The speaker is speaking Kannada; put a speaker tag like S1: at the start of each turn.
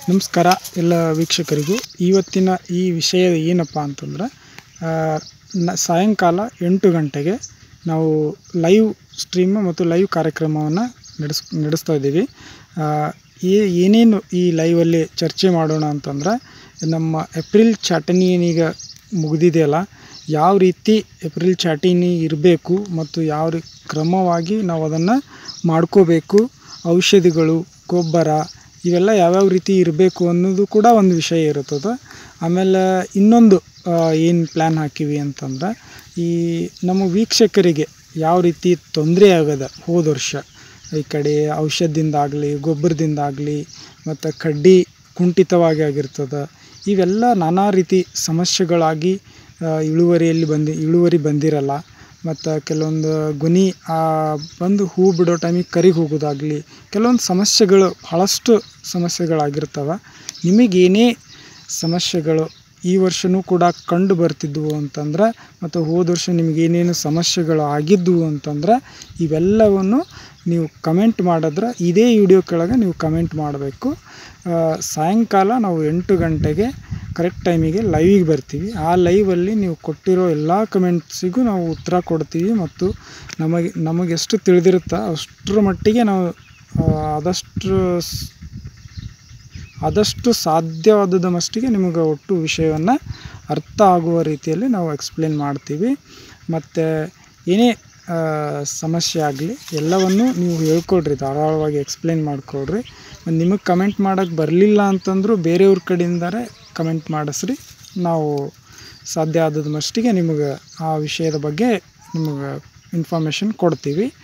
S1: ನಮಸ್ಕಾರ ಎಲ್ಲ ವೀಕ್ಷಕರಿಗೂ ಇವತ್ತಿನ ಈ ವಿಷಯ ಏನಪ್ಪ ಅಂತಂದ್ರೆ ಆ, ನ ಸಾಯಂಕಾಲ ಎಂಟು ಗಂಟೆಗೆ ನಾವು ಲೈವ್ ಸ್ಟ್ರೀಮ್ ಮತ್ತು ಲೈವ್ ಕಾರ್ಯಕ್ರಮವನ್ನು ನಡೆಸ್ ನಡೆಸ್ತಾ ಇದ್ದೀವಿ ಆ, ಏ- ಏನೇನು ಈ ಲೈವಲ್ಲಿ ಚರ್ಚೆ ಮಾಡೋಣ ಅಂತಂದ್ರೆ ನಮ್ಮ ಏಪ್ರಿಲ್ ಚಾಟನಿ ಏನೀಗ ಮುಗಿದಿದೆಯಲ್ಲ ಯಾವ ರೀತಿ ಏಪ್ರಿಲ್ ಚಾಟಿನಿ ಇರಬೇಕು ಮತ್ತು ಯಾವ ರೀ ಕ್ರಮವಾಗಿ ನಾವು ಅದನ್ನು ಮಾಡ್ಕೋಬೇಕು ಔಷಧಿಗಳು ಗೊಬ್ಬರ ಇವೆಲ್ಲ ಯಾವ್ಯಾವ ರೀತಿ ಇರಬೇಕು ಅನ್ನೋದು ಕೂಡ ಒಂದು ವಿಷಯ ಇರುತ್ತದೆ ಆಮೇಲೆ ಇನ್ನೊಂದು ಏನು ಪ್ಲ್ಯಾನ್ ಹಾಕಿವಿ ಅಂತಂದ್ರೆ ಈ ನಮ್ಮ ವೀಕ್ಷಕರಿಗೆ ಯಾವ ರೀತಿ ತೊಂದರೆ ಆಗದ ಹೋದ ವರ್ಷ ಈ ಕಡೆ ಔಷಧದಿಂದಾಗಲಿ ಗೊಬ್ಬರದಿಂದಾಗಲಿ ಮತ್ತು ಕಡ್ಡಿ ಕುಂಠಿತವಾಗಿ ಆಗಿರ್ತದೆ ಇವೆಲ್ಲ ನಾನಾ ರೀತಿ ಸಮಸ್ಯೆಗಳಾಗಿ ಆ, ಇಳುವರಿಯಲ್ಲಿ ಬಂದು ಇಳುವರಿ ಬಂದಿರಲ್ಲ ಮತ್ತು ಕೆಲವೊಂದು ಗೊನೆ ಆ, ಬಂದು ಹೂ ಬಿಡೋ ಟೈಮಿಗೆ ಕರಿಗೆ ಹೋಗೋದಾಗಲಿ ಕೆಲವೊಂದು ಸಮಸ್ಯೆಗಳು ಭಾಳಷ್ಟು ಸಮಸ್ಯೆಗಳಾಗಿರ್ತವೆ ನಿಮಗೇನೇ ಸಮಸ್ಯೆಗಳು ಈ ವರ್ಷವೂ ಕೂಡ ಕಂಡು ಬರ್ತಿದ್ವು ಅಂತಂದ್ರೆ ಮತ್ತು ಹೋದ ವರ್ಷ ನಿಮಗೇನೇನು ಸಮಸ್ಯೆಗಳು ಆಗಿದ್ವು ಅಂತಂದ್ರೆ ಇವೆಲ್ಲವನ್ನು ನೀವು ಕಮೆಂಟ್ ಮಾಡಿದ್ರೆ ಇದೇ ವಿಡಿಯೋ ಕೆಳಗೆ ನೀವು ಕಮೆಂಟ್ ಮಾಡಬೇಕು ಆ, ಸಾಯಂಕಾಲ ನಾವು ಎಂಟು ಗಂಟೆಗೆ ಕರೆಕ್ಟ್ ಟೈಮಿಗೆ ಲೈವಿಗೆ ಬರ್ತೀವಿ ಆ ಲೈವಲ್ಲಿ ನೀವು ಕೊಟ್ಟಿರೋ ಎಲ್ಲ ಕಮೆಂಟ್ಸಿಗೂ ನಾವು ಉತ್ತರ ಕೊಡ್ತೀವಿ ಮತ್ತು ನಮಗೆ ನಮಗೆಷ್ಟು ತಿಳಿದಿರುತ್ತೋ ಅಷ್ಟರ ಮಟ್ಟಿಗೆ ನಾವು ಆ, ಆದಷ್ಟು ಸ್- ಆದಷ್ಟು ಸಾಧ್ಯವಾದದ ಮಟ್ಟಿಗೆ ನಿಮಗೆ ಒಟ್ಟು ವಿಷಯವನ್ನು ಅರ್ಥ ಆಗುವ ರೀತಿಯಲ್ಲಿ ನಾವು ಎಕ್ಸ್ಪ್ಲೇನ್ ಮಾಡ್ತೀವಿ ಮತ್ತು ಏನೇ ಆ, ಸಮಸ್ಯೆ ಆಗಲಿ ಎಲ್ಲವನ್ನು ನೀವು ಹೇಳ್ಕೊಡ್ರಿ ಧಾರಾಳವಾಗಿ ಎಕ್ಸ್ಪ್ಲೇನ್ ಮಾಡಿಕೊಡ್ರಿ ಮತ್ತು ನಿಮಗೆ ಕಮೆಂಟ್ ಮಾಡೋಕ್ಕೆ ಬರಲಿಲ್ಲ ಅಂತಂದರೂ ಬೇರೆಯವ್ರ ಕಡೆಯಿಂದಾರೆ ಕಮೆಂಟ್ ಮಾಡಿಸ್ರಿ ನಾವು ಸಾಧ್ಯ ಆದದ ಮಟ್ಟಿಗೆ ನಿಮಗೆ ಆ ವಿಷಯದ ಬಗ್ಗೆ ನಿಮಗೆ ಇನ್ಫಾರ್ಮೇಷನ್ ಕೊಡ್ತೀವಿ